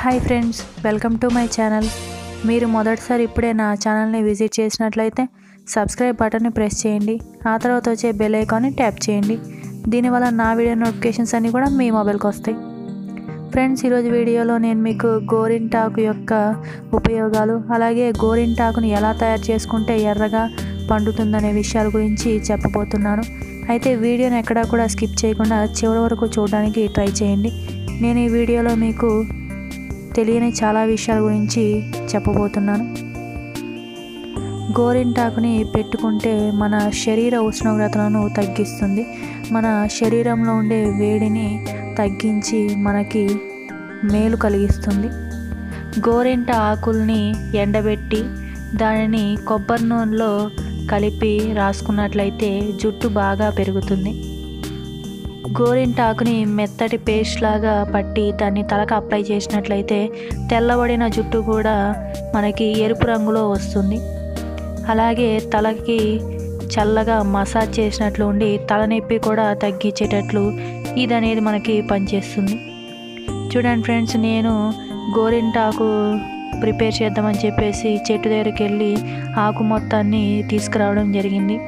hi friends welcome to my channel మీరు మొదటిసారి ఇప్పుడే నా ఛానల్ని విజిట్ చేసినట్లయితే సబ్స్క్రైబ్ బటన్ని ప్రెస్ చేయండి ఆ తర్వాత వచ్చే బెల్ ఐకాన్ని ట్యాప్ చేయండి దీనివల్ల నా వీడియో నోటిఫికేషన్స్ అన్నీ కూడా మీ మొబైల్కి వస్తాయి ఫ్రెండ్స్ ఈరోజు వీడియోలో నేను మీకు గోరింటాకు యొక్క ఉపయోగాలు అలాగే గోరింటాకుని ఎలా తయారు చేసుకుంటే ఎర్రగా పండుతుందనే విషయాల గురించి చెప్పబోతున్నాను అయితే వీడియోని ఎక్కడా కూడా స్కిప్ చేయకుండా చివరి వరకు చూడడానికి ట్రై చేయండి నేను ఈ వీడియోలో మీకు తెలియని చాలా విషయాల గురించి చెప్పబోతున్నాను గోరింటాకుని పెట్టుకుంటే మన శరీర ఉష్ణోగ్రతలను తగ్గిస్తుంది మన శరీరంలో ఉండే వేడిని తగ్గించి మనకి మేలు కలిగిస్తుంది గోరింట ఆకుల్ని ఎండబెట్టి దానిని కొబ్బరి నూనెలో కలిపి రాసుకున్నట్లయితే జుట్టు బాగా పెరుగుతుంది గోరింటాకుని మెత్తటి పేస్ట్ లాగా పట్టి దాన్ని తలకు అప్లై చేసినట్లయితే తెల్లబడిన జుట్టు కూడా మనకి ఎరుపు రంగులో వస్తుంది అలాగే తలకి చల్లగా మసాజ్ చేసినట్లు ఉండి తలనొప్పి కూడా తగ్గించేటట్లు ఇది అనేది మనకి పనిచేస్తుంది చూడండి ఫ్రెండ్స్ నేను గోరింటాకు ప్రిపేర్ చేద్దామని చెప్పేసి చెట్టు దగ్గరికి వెళ్ళి ఆకు మొత్తాన్ని తీసుకురావడం జరిగింది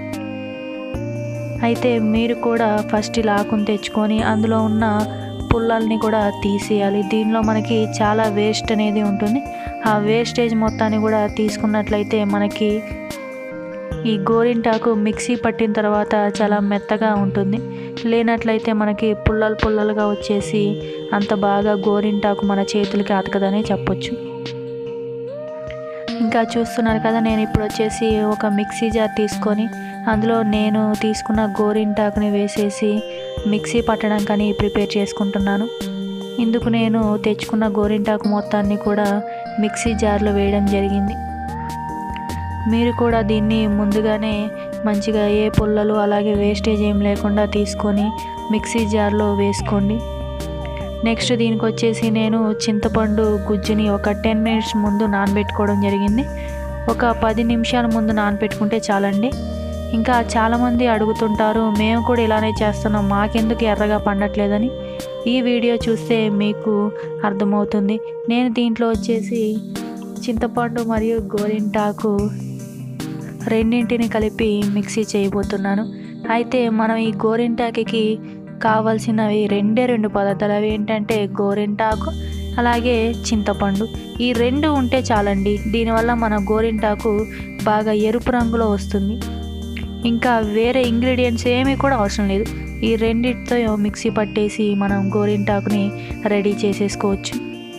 అయితే మీరు కూడా ఫస్ట్ ఇలా ఆకుని తెచ్చుకొని అందులో ఉన్న పుల్లల్ని కూడా తీసేయాలి దీనిలో మనకి చాలా వేస్ట్ అనేది ఉంటుంది ఆ వేస్టేజ్ మొత్తాన్ని కూడా తీసుకున్నట్లయితే మనకి ఈ గోరింటాకు మిక్సీ పట్టిన తర్వాత చాలా మెత్తగా ఉంటుంది లేనట్లయితే మనకి పుల్లలు పుల్లలుగా వచ్చేసి అంత బాగా గోరింటాకు మన చేతులకి అతకదని చెప్పొచ్చు ఇంకా చూస్తున్నారు కదా నేను ఇప్పుడు వచ్చేసి ఒక మిక్సీ జార్ తీసుకొని అందులో నేను తీసుకున్న గోరింటాకుని వేసేసి మిక్సీ పట్టడం కానీ ప్రిపేర్ చేసుకుంటున్నాను ఇందుకు నేను తెచ్చుకున్న గోరింటాకు మొత్తాన్ని కూడా మిక్సీ జార్లో వేయడం జరిగింది మీరు కూడా దీన్ని ముందుగానే మంచిగా ఏ పుల్లలు అలాగే వేస్టేజ్ ఏం లేకుండా తీసుకొని మిక్సీ జార్లో వేసుకోండి నెక్స్ట్ దీనికి వచ్చేసి నేను చింతపండు గుజ్జుని ఒక టెన్ మినిట్స్ ముందు నానబెట్టుకోవడం జరిగింది ఒక పది నిమిషాల ముందు నానబెట్టుకుంటే చాలండి ఇంకా చాలామంది అడుగుతుంటారు మేము కూడా ఇలానే చేస్తున్నాం మాకెందుకు ఎర్రగా పండట్లేదని ఈ వీడియో చూస్తే మీకు అర్థమవుతుంది నేను దీంట్లో వచ్చేసి చింతపండు మరియు గోరింటాకు రెండింటిని కలిపి మిక్సీ చేయబోతున్నాను అయితే మనం ఈ గోరింటాకి కావాల్సినవి రెండే రెండు పదార్థాలు అవి ఏంటంటే గోరింటాకు అలాగే చింతపండు ఈ రెండు ఉంటే చాలండి దీనివల్ల మన గోరింటాకు బాగా ఎరుపు రంగులో వస్తుంది ఇంకా వేరే ఇంగ్రీడియంట్స్ ఏమీ కూడా అవసరం లేదు ఈ రెండిటితో మిక్సీ పట్టేసి మనం గోరింటాకుని రెడీ చేసేసుకోవచ్చు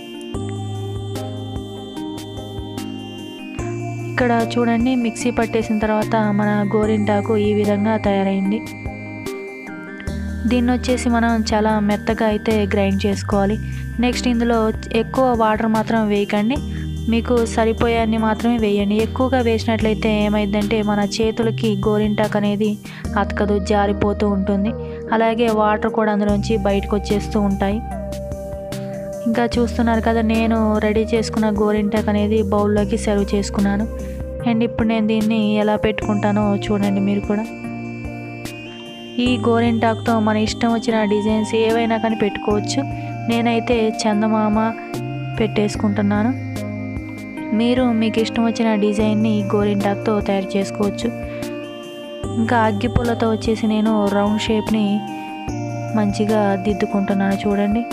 ఇక్కడ చూడండి మిక్సీ పట్టేసిన తర్వాత మన గోరింటాకు ఈ విధంగా తయారైంది దీన్ని వచ్చేసి మనం చాలా మెత్తగా అయితే గ్రైండ్ చేసుకోవాలి నెక్స్ట్ ఇందులో ఎక్కువ వాటర్ మాత్రం వేయకండి మీకు సరిపోయాన్ని మాత్రమే వేయండి ఎక్కువగా వేసినట్లయితే ఏమైందంటే మన చేతులకి గోరింటాకు అనేది అతకదు జారిపోతూ ఉంటుంది అలాగే వాటర్ కూడా అందులోంచి బయటకు వచ్చేస్తూ ఉంటాయి ఇంకా చూస్తున్నారు కదా నేను రెడీ చేసుకున్న గోరింటాకు అనేది బౌల్లోకి సర్వ్ చేసుకున్నాను అండ్ ఇప్పుడు నేను దీన్ని ఎలా పెట్టుకుంటానో చూడండి మీరు కూడా ఈ గోరింటాకుతో మన ఇష్టం వచ్చిన డిజైన్స్ ఏవైనా కానీ పెట్టుకోవచ్చు నేనైతే చందమామ పెట్టేసుకుంటున్నాను మీరు మీకు ఇష్టం వచ్చిన డిజైన్ని గోరింటాకుతో తయారు చేసుకోవచ్చు ఇంకా అగ్గిపుల్లతో వచ్చేసి నేను రౌండ్ షేప్ని మంచిగా దిద్దుకుంటున్నాను చూడండి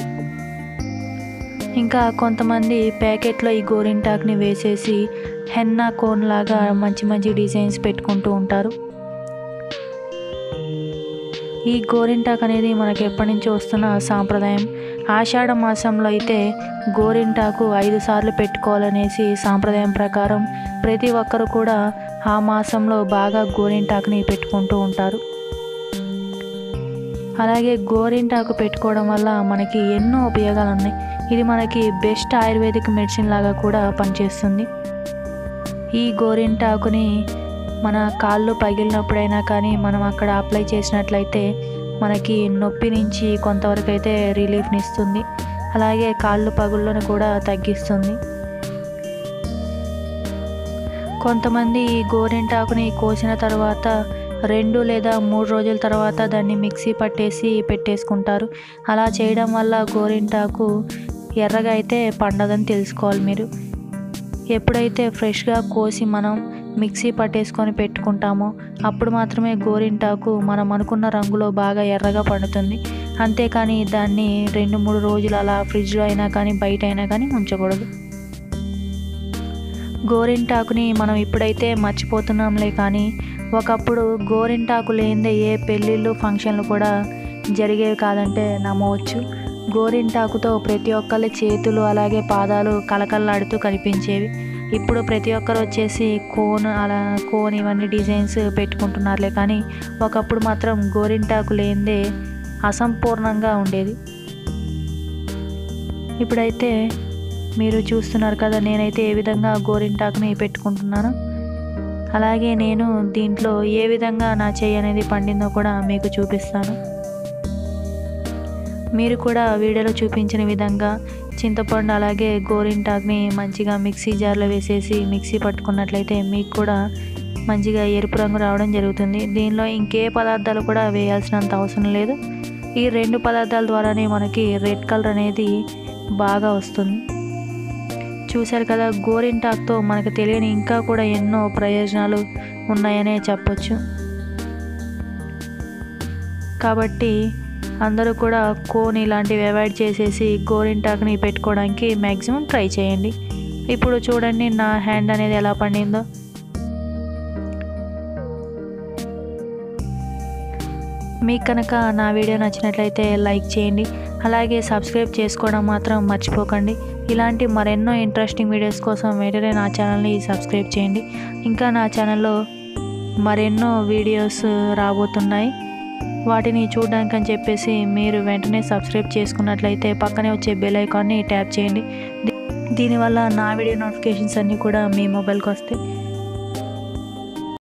ఇంకా కొంతమంది ప్యాకెట్లో ఈ గోరింటాకుని వేసేసి హెన్నా కోన్ లాగా మంచి మంచి డిజైన్స్ పెట్టుకుంటూ ఉంటారు ఈ గోరింటాకు అనేది మనకి ఎప్పటి నుంచో వస్తున్న సాంప్రదాయం ఆషాఢ మాసంలో అయితే గోరింటాకు ఐదు సార్లు పెట్టుకోవాలనేసి సాంప్రదాయం ప్రకారం ప్రతి ఒక్కరు కూడా ఆ మాసంలో బాగా గోరింటాకుని పెట్టుకుంటూ ఉంటారు అలాగే గోరింటాకు పెట్టుకోవడం వల్ల మనకి ఎన్నో ఉపయోగాలు ఉన్నాయి ఇది మనకి బెస్ట్ ఆయుర్వేదిక్ మెడిసిన్ లాగా కూడా పనిచేస్తుంది ఈ గోరింటాకుని మన కాళ్ళు పగిలినప్పుడైనా కానీ మనం అక్కడ అప్లై చేసినట్లయితే మనకి నొప్పి నుంచి కొంతవరకు అయితే రిలీఫ్ని ఇస్తుంది అలాగే కాళ్ళు పగుళ్ళను కూడా తగ్గిస్తుంది కొంతమంది ఈ గోరింటాకుని కోసిన తర్వాత రెండు లేదా మూడు రోజుల తర్వాత దాన్ని మిక్సీ పట్టేసి పెట్టేసుకుంటారు అలా చేయడం వల్ల గోరింటాకు ఎర్రగా అయితే పండదని తెలుసుకోవాలి మీరు ఎప్పుడైతే ఫ్రెష్గా కోసి మనం మిక్సీ పట్టేసుకొని పెట్టుకుంటామో అప్పుడు మాత్రమే గోరింటాకు మనం అనుకున్న రంగులో బాగా ఎర్రగా పండుతుంది అంతేకాని దాన్ని రెండు మూడు రోజులు అలా ఫ్రిడ్జ్లో అయినా కానీ బయట అయినా కానీ ఉంచకూడదు గోరింటాకుని మనం ఇప్పుడైతే మర్చిపోతున్నాంలే కానీ ఒకప్పుడు గోరింటాకు లేనిదే ఏ పెళ్ళిళ్ళు ఫంక్షన్లు కూడా జరిగేవి కాదంటే నమ్మవచ్చు గోరింటాకుతో ప్రతి ఒక్కళ్ళ చేతులు అలాగే పాదాలు కలకల్లాడుతూ కనిపించేవి ఇప్పుడు ప్రతి ఒక్కరు వచ్చేసి కోన్ అలా కోన్ ఇవన్నీ డిజైన్స్ పెట్టుకుంటున్నారులే కానీ ఒకప్పుడు మాత్రం గోరింటాకు లేనిదే అసంపూర్ణంగా ఉండేది ఇప్పుడైతే మీరు చూస్తున్నారు కదా నేనైతే ఏ విధంగా గోరింటాకుని పెట్టుకుంటున్నాను అలాగే నేను దీంట్లో ఏ విధంగా నా చెయ్యి అనేది పండిందో కూడా మీకు చూపిస్తాను మీరు కూడా వీడియోలో చూపించిన విధంగా చింతపండు అలాగే గోరింటాకుని మంచిగా మిక్సీ జార్లో వేసేసి మిక్సీ పట్టుకున్నట్లయితే మీకు కూడా మంచిగా ఎరుపు రంగు రావడం జరుగుతుంది దీనిలో ఇంకే పదార్థాలు కూడా వేయాల్సినంత అవసరం లేదు ఈ రెండు పదార్థాల ద్వారానే మనకి రెడ్ కలర్ అనేది బాగా వస్తుంది చూశారు కదా గోరింటాకుతో మనకు తెలియని ఇంకా కూడా ఎన్నో ప్రయోజనాలు ఉన్నాయనే చెప్పొచ్చు కాబట్టి అందరూ కూడా కోన్ ఇలాంటివి అవాయిడ్ చేసేసి గోరింటాకుని పెట్టుకోవడానికి మ్యాక్సిమం ట్రై చేయండి ఇప్పుడు చూడండి నా హ్యాండ్ అనేది ఎలా పండిందో మీకు కనుక నా వీడియో నచ్చినట్లయితే లైక్ చేయండి అలాగే సబ్స్క్రైబ్ చేసుకోవడం మాత్రం మర్చిపోకండి ఇలాంటి మరెన్నో ఇంట్రెస్టింగ్ వీడియోస్ కోసం వెంటనే నా ఛానల్ని సబ్స్క్రైబ్ చేయండి ఇంకా నా ఛానల్లో మరెన్నో వీడియోస్ రాబోతున్నాయి వాటిని చూడడానికి అని చెప్పేసి మీరు వెంటనే సబ్స్క్రైబ్ చేసుకున్నట్లయితే పక్కనే వచ్చే బెల్ ఐకాన్ని ట్యాప్ చేయండి దీ- దీనివల్ల నా వీడియో నోటిఫికేషన్స్ అన్నీ కూడా మీ మొబైల్కి వస్తాయి